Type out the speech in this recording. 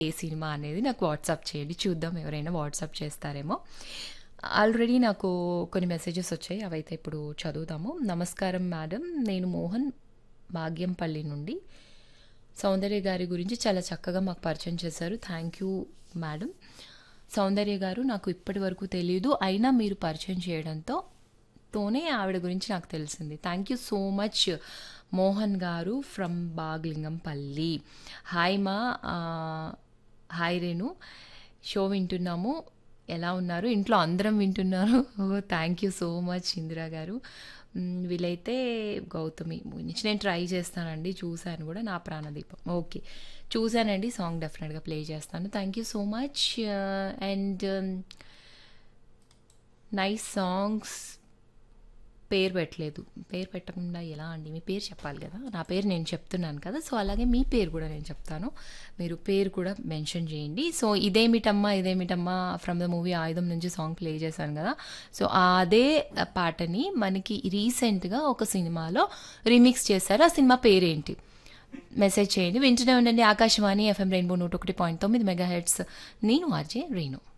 ఏ cinema అనేది నాకు WhatsApp చేయండి చూద్దాం ఎవరైనా వాట్సాప్ చేస్తారేమో ఆల్రెడీ నాకు కొన్ని మెసేజెస్ వచ్చాయి అవైతే ఇప్పుడు చదువుదాము నమస్కారం మేడం నేను మోహన్ భాగ్యంపల్లి నుండి సౌందర్య గారి గురించి చాలా చక్కగా మాకు పరిచయం చేశారు థ్యాంక్ యూ మేడం సౌందర్య గారు నాకు ఇప్పటి వరకు తెలియదు అయినా మీరు పరిచయం చేయడంతో తోనే ఆవిడ గురించి నాకు తెలిసింది thank you so much Mohan garu from Bagh Lingampally hi మా ఆ, హాయ్ రేణు షో వింటున్నాము ఎలా ఉన్నారు ఇంట్లో అందరం వింటున్నారు ఓ thank you so much Indira garu మ్, వీలైతే గౌతమి మూవీ నుంచి నేను ట్రై చేస్తానండి చూశాను కూడా నా ప్రాణదీపం ఓకే చూశానండి సాంగ్ డెఫినెట్గా ప్లే చేస్తాను thank you so much and nice songs పేరు పెట్టలేదు పేరు పెట్టకుండా ఎలా అండి మీ పేరు చెప్పాలి కదా నా పేరు నేను చెప్తున్నాను కదా సో అలాగే మీ పేరు కూడా నేను చెప్తాను మీరు పేరు కూడా మెన్షన్ చేయండి సో ఇదేమిటమ్మా ఇదేమిటమ్మా ఫ్రమ్ ద మూవీ ఆయుధం నుంచి సాంగ్ ప్లే చేశాను కదా సో అదే పాటని మనకి రీసెంట్గా ఒక సినిమాలో రీమిక్స్ చేశారు ఆ సినిమా పేరేంటి మెసేజ్ చేయండి వింటూనే ఉండండి ఆకాశవాణి ఎఫ్ఎం రెయిన్బో నూట ఒకటి పాయింట్ తొమ్మిది మెగా హెడ్స్ నేను ఆర్జే రేణు